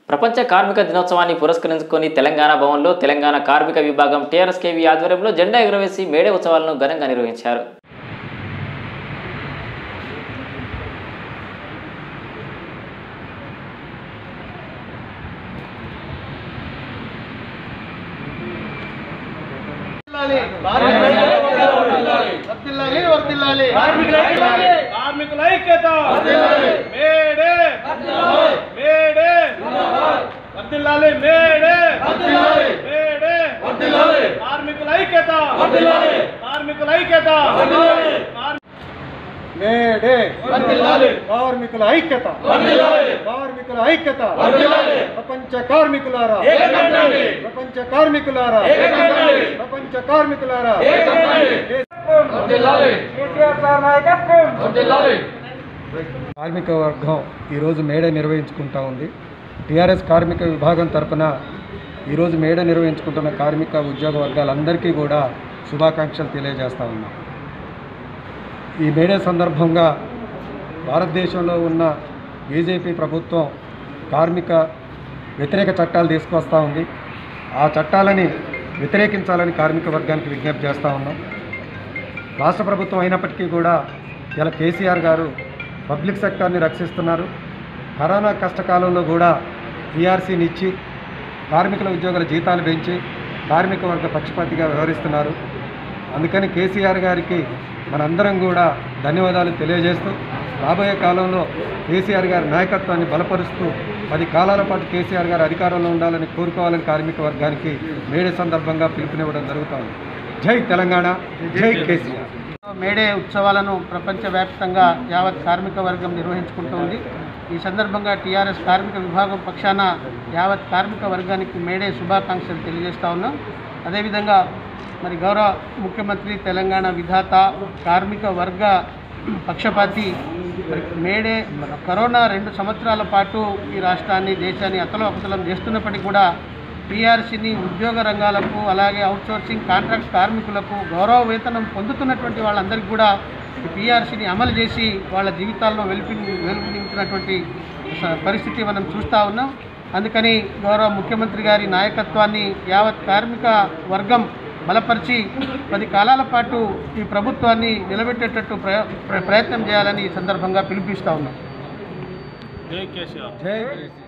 ప్రపంచ కార్మిక దినోత్సవాన్ని పురస్కరించుకొని తెలంగాణ భవన్లో తెలంగాణ కార్మిక విభాగం టీఆర్ఎస్కేవి ఆధ్వర్యంలో జెండా ఎగురవేసి మేడే ఉత్సవాలను ఘనంగా నిర్వహించారు వర్తిల్లాలి వర్తిల్లాలి కార్మికుల ఐక్యత మేడే మేడే వర్దిల్లాలి మేడే మేడే కార్మికుల ఐక్యత కార్మికుల ఐక్యత మేడే వర్ధిల్లాలి. కార్మికుల ఐక్యత కార్మికుల ఐక్యత ప్రపంచ కార్మికులారా ఏకకంఠండి. ప్రపంచ కార్మికులారా ఏకకంఠండి. ప్రపంచ కార్మికులారా కార్మిక వర్గం ఈరోజు మేడే నిర్వహించుకుంటా ఉంది టీఆర్ఎస్ కార్మిక విభాగం తరపున ఈరోజు మేడే నిర్వహించుకుంటున్న కార్మిక ఉద్యోగ వర్గాలందరికీ కూడా శుభాకాంక్షలు తెలియజేస్తా ఉన్నాం ఈ మేడే సందర్భంగా భారతదేశంలో ఉన్న బీజేపీ ప్రభుత్వం కార్మిక వ్యతిరేక చట్టాలు తీసుకొస్తూ ఉంది ఆ చట్టాలని వ్యతిరేకించాలని కార్మిక వర్గానికి విజ్ఞప్తి చేస్తూ ఉన్నాం రాష్ట్ర ప్రభుత్వం అయినప్పటికీ కూడా ఇలా కేసీఆర్ గారు పబ్లిక్ సెక్టార్ని రక్షిస్తున్నారు కరోనా కష్టకాలంలో కూడా టీఆర్సీని ఇచ్చి కార్మికుల ఉద్యోగుల జీతాలు పెంచి కార్మిక వర్గ పక్షపాతిగా వ్యవహరిస్తున్నారు అందుకని కేసీఆర్ గారికి మనందరం కూడా ధన్యవాదాలు తెలియజేస్తూ రాబోయే కాలంలో కేసీఆర్ గారి నాయకత్వాన్ని బలపరుస్తూ పది కాలాల పాటు కేసీఆర్ గారు అధికారంలో ఉండాలని కోరుకోవాలని కార్మిక వర్గానికి మేడే సందర్భంగా పిలుపునివ్వడం జరుగుతోంది జై తెలంగాణ జై కేసీఆర్ మేడే ఉత్సవాలను ప్రపంచవ్యాప్తంగా యావత్ కార్మిక వర్గం నిర్వహించుకుంటోంది ఈ సందర్భంగా టీఆర్ఎస్ కార్మిక విభాగం పక్షాన యావత్ కార్మిక వర్గానికి మేడే శుభాకాంక్షలు తెలియజేస్తా ఉన్నాం అదేవిధంగా మరి గౌరవ ముఖ్యమంత్రి తెలంగాణ విధాత కార్మిక వర్గ పక్షపాతి మరి మేడే కరోనా రెండు సంవత్సరాల పాటు ఈ రాష్ట్రాన్ని దేశాన్ని అతలోకుతలం చేస్తున్నప్పటికీ కూడా పీఆర్సీని ఉద్యోగ రంగాలకు అలాగే అవుట్సోర్సింగ్ కాంట్రాక్ట్ కార్మికులకు గౌరవ వేతనం పొందుతున్నటువంటి వాళ్ళందరికీ కూడా ఈ పీఆర్సీని అమలు చేసి వాళ్ళ జీవితాల్లో వెలిపి వెలుపునించినటువంటి స- పరిస్థితి మనం చూస్తూ ఉన్నాం అందుకని గౌరవ ముఖ్యమంత్రి గారి నాయకత్వాన్ని యావత్ కార్మిక వర్గం బలపరిచి పది కాలాల పాటు ఈ ప్రభుత్వాన్ని నిలబెట్టేటట్టు ప్రయ ప్ర- ప్రయత్నం చేయాలని ఈ సందర్భంగా పిలిపిస్తూ ఉన్నాం జై కేసీఆర్ జై కేసీఆర్